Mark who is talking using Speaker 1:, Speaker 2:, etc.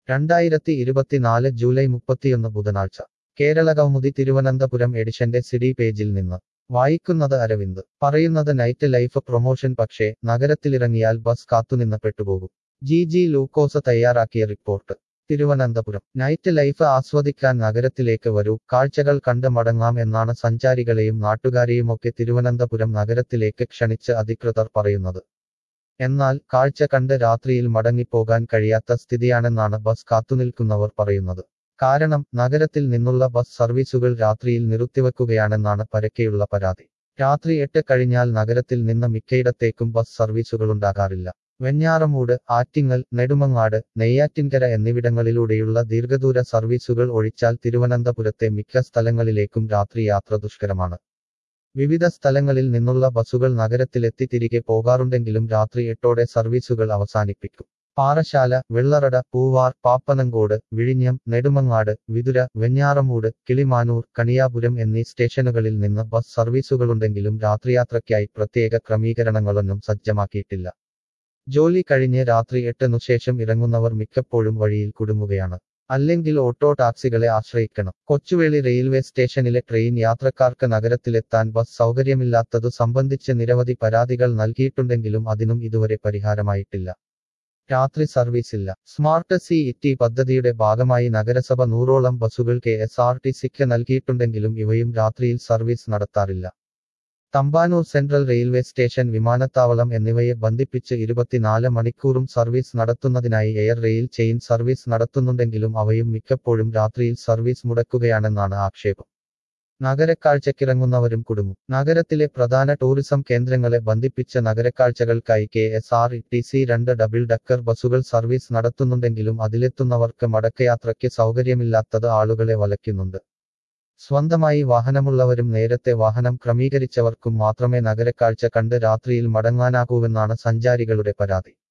Speaker 1: രണ്ടായിരത്തി ഇരുപത്തിനാല് ജൂലൈ മുപ്പത്തിയൊന്ന് ബുധനാഴ്ച കേരള കൗമുദി തിരുവനന്തപുരം എഡിഷന്റെ സിഡി പേജിൽ നിന്ന് വായിക്കുന്നത് അരവിന്ദ് പറയുന്നത് നൈറ്റ് ലൈഫ് പ്രൊമോഷൻ പക്ഷേ നഗരത്തിലിറങ്ങിയാൽ ബസ് കാത്തുനിന്ന് പെട്ടുപോകും ജി ജി ലൂക്കോസ് തയ്യാറാക്കിയ റിപ്പോർട്ട് തിരുവനന്തപുരം നൈറ്റ് ലൈഫ് ആസ്വദിക്കാൻ നഗരത്തിലേക്ക് വരൂ കാഴ്ചകൾ കണ്ട് മടങ്ങാം എന്നാണ് സഞ്ചാരികളെയും നാട്ടുകാരെയുമൊക്കെ തിരുവനന്തപുരം നഗരത്തിലേക്ക് ക്ഷണിച്ച് അധികൃതർ പറയുന്നത് എന്നാൽ കാഴ്ച കണ്ട് രാത്രിയിൽ മടങ്ങിപ്പോകാൻ കഴിയാത്ത സ്ഥിതിയാണെന്നാണ് ബസ് കാത്തുനിൽക്കുന്നവർ പറയുന്നത് കാരണം നഗരത്തിൽ നിന്നുള്ള ബസ് സർവീസുകൾ രാത്രിയിൽ നിർത്തിവെക്കുകയാണെന്നാണ് പരക്കെയുള്ള പരാതി രാത്രി എട്ട് കഴിഞ്ഞാൽ നഗരത്തിൽ നിന്ന് മിക്കയിടത്തേക്കും ബസ് സർവീസുകളുണ്ടാകാറില്ല വെഞ്ഞാറമൂട് ആറ്റിങ്ങൽ നെടുമങ്ങാട് നെയ്യാറ്റിൻകര എന്നിവിടങ്ങളിലൂടെയുള്ള ദീർഘദൂര സർവീസുകൾ ഒഴിച്ചാൽ തിരുവനന്തപുരത്തെ മിക്ക സ്ഥലങ്ങളിലേക്കും രാത്രി യാത്ര ദുഷ്കരമാണ് വിവിധ സ്ഥലങ്ങളിൽ നിന്നുള്ള ബസ്സുകൾ നഗരത്തിലെത്തി തിരികെ പോകാറുണ്ടെങ്കിലും രാത്രി എട്ടോടെ സർവീസുകൾ അവസാനിപ്പിക്കും പാറശാല വെള്ളറട പൂവാർ പാപ്പനങ്കോട് വിഴിഞ്ഞം നെടുമങ്ങാട് വിതുര വെഞ്ഞാറമൂട് കിളിമാനൂർ കണിയാപുരം എന്നീ സ്റ്റേഷനുകളിൽ നിന്ന് ബസ് സർവീസുകളുണ്ടെങ്കിലും രാത്രിയാത്രയ്ക്കായി പ്രത്യേക ക്രമീകരണങ്ങളൊന്നും സജ്ജമാക്കിയിട്ടില്ല ജോലി കഴിഞ്ഞ് രാത്രി എട്ടിനു ശേഷം ഇറങ്ങുന്നവർ മിക്കപ്പോഴും വഴിയിൽ കുടുങ്ങുകയാണ് അല്ലെങ്കിൽ ഓട്ടോ ടാക്സികളെ ആശ്രയിക്കണം കൊച്ചുവേളി റെയിൽവേ സ്റ്റേഷനിലെ ട്രെയിൻ യാത്രക്കാർക്ക് നഗരത്തിലെത്താൻ ബസ് സൗകര്യമില്ലാത്തതു സംബന്ധിച്ച് നിരവധി പരാതികൾ നൽകിയിട്ടുണ്ടെങ്കിലും അതിനും ഇതുവരെ പരിഹാരമായിട്ടില്ല രാത്രി സർവീസില്ല സ്മാർട്ട് സി ഇറ്റി പദ്ധതിയുടെ ഭാഗമായി നഗരസഭ നൂറോളം ബസ്സുകൾ കെ എസ് ആർ ടി സിക്ക് നൽകിയിട്ടുണ്ടെങ്കിലും ഇവയും രാത്രിയിൽ സർവീസ് നടത്താറില്ല തമ്പാനൂർ സെൻട്രൽ റെയിൽവേ സ്റ്റേഷൻ വിമാനത്താവളം എന്നിവയെ ബന്ധിപ്പിച്ച് ഇരുപത്തിനാല് മണിക്കൂറും സർവീസ് നടത്തുന്നതിനായി എയർ റെയിൽ ചെയിൻ സർവീസ് നടത്തുന്നുണ്ടെങ്കിലും അവയും മിക്കപ്പോഴും രാത്രിയിൽ സർവീസ് മുടക്കുകയാണെന്നാണ് ആക്ഷേപം നഗരക്കാഴ്ചക്കിറങ്ങുന്നവരും കുടുങ്ങും നഗരത്തിലെ പ്രധാന ടൂറിസം കേന്ദ്രങ്ങളെ ബന്ധിപ്പിച്ച നഗരക്കാഴ്ചകൾക്കായി K S R T C രണ്ട് ഡബിൾ ഡക്കർ ബസ്സുകൾ സർവീസ് നടത്തുന്നുണ്ടെങ്കിലും അതിലെത്തുന്നവർക്ക് മടക്കയാത്രയ്ക്ക് സൗകര്യമില്ലാത്തത് ആളുകളെ വലയ്ക്കുന്നുണ്ട് സ്വന്തമായി വാഹനമുള്ളവരും നേരത്തെ വാഹനം ക്രമീകരിച്ചവർക്കും മാത്രമേ നഗരക്കാഴ്ച കണ്ട് രാത്രിയിൽ മടങ്ങാനാകൂവെന്നാണ് സഞ്ചാരികളുടെ പരാതി